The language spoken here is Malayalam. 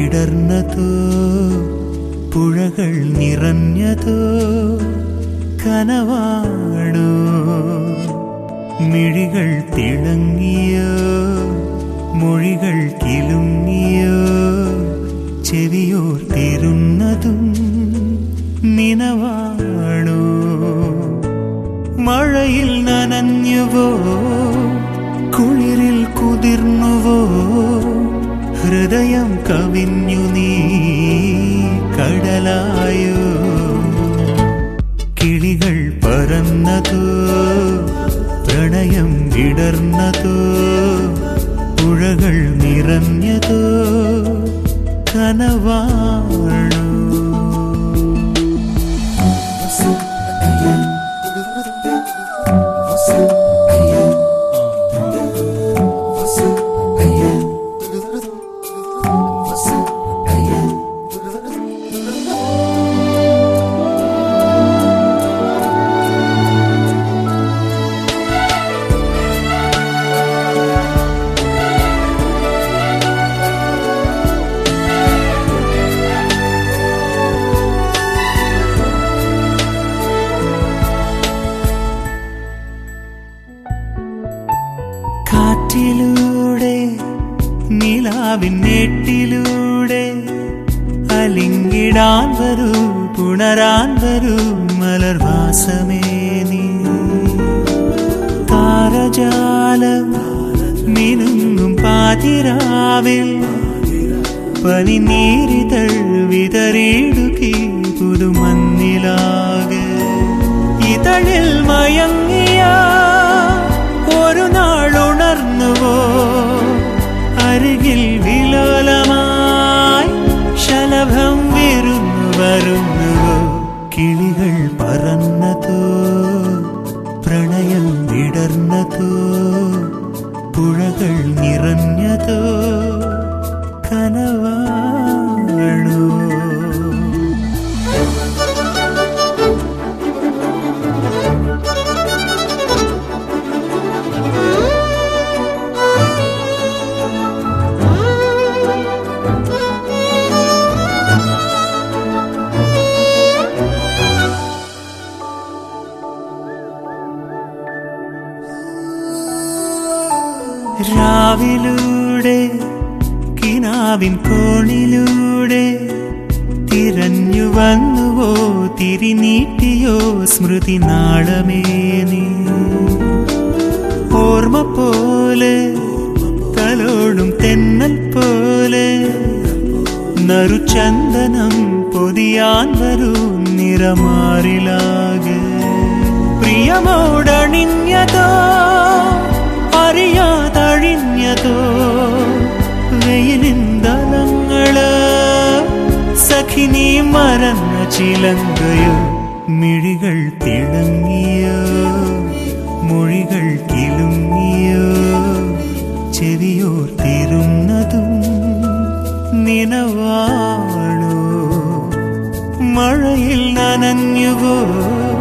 വിടർന്നതോ പുഴകൾ നിറഞ്ഞതോ കനവാണോ മിഴികൾ തിളങ്ങിയോ മൊഴികൾ കിലുങ്ങിയോ ചെവിയോർത്തിരുന്നതും നിനവാണോ മഴയിൽ നനഞ്ഞുവോ കുളിരിൽ കുതിർന്നുവോ ഹൃദയം കവിഞ്ഞു നീ കടലായോ കിളികൾ പറന്നതോ പ്രണയം വിടർന്നതോ പുഴകൾ നിറഞ്ഞതോ കനവാണോ കാറ്റിലൂടെ നിലാവിൻ നേട്ടിലൂടെ അലിങ്കിടാൻ വരൂ പുണരാൻ വരൂ മലർവാസമേ നീ താരജാലം മിനുങ്ങും പാതിരാവിൽ പനിനീരിതൾ വിതറിയിടുകി പുതുമന്നിലാകെ ഇതളിൽ മയങ്ങിയ ഒരു നാൾ ഉണർന്നുവോ അരികിൽ വിലോലമായി ശലഭം വിരുന്നു വരുന്നുവോ കിളികൾ പറന്നതോ പ്രണയം വിടർന്നതോ പുഴകൾ നിറഞ്ഞതോ കനവാണോ രാവിലൂടെ കിനാവിൻ കോണിലൂടെ തിരഞ്ഞു വന്നുവോ തിരിനീട്ടിയോ സ്മൃതി നാളമേ നീ ഓർമ്മ പോലെ തലോടും തെന്നൽ പോലെ നറുചന്ദനം പൊതിയാൻ വരൂ നിറമാറിലാകെ പ്രിയമോടണിഞ്ഞതോ അറിയാതഴിഞ്ഞതോ വെയിലിന്തലങ്ങള് സഖിനി മറന്ന ചിലങ്കയോ മിഴികൾ തിളങ്ങിയോ മൊഴികൾ കിലുങ്ങിയോ ചെവിയോർത്തിരുന്നതും നിനവാണോ മഴയിൽ നനഞ്ഞുവോ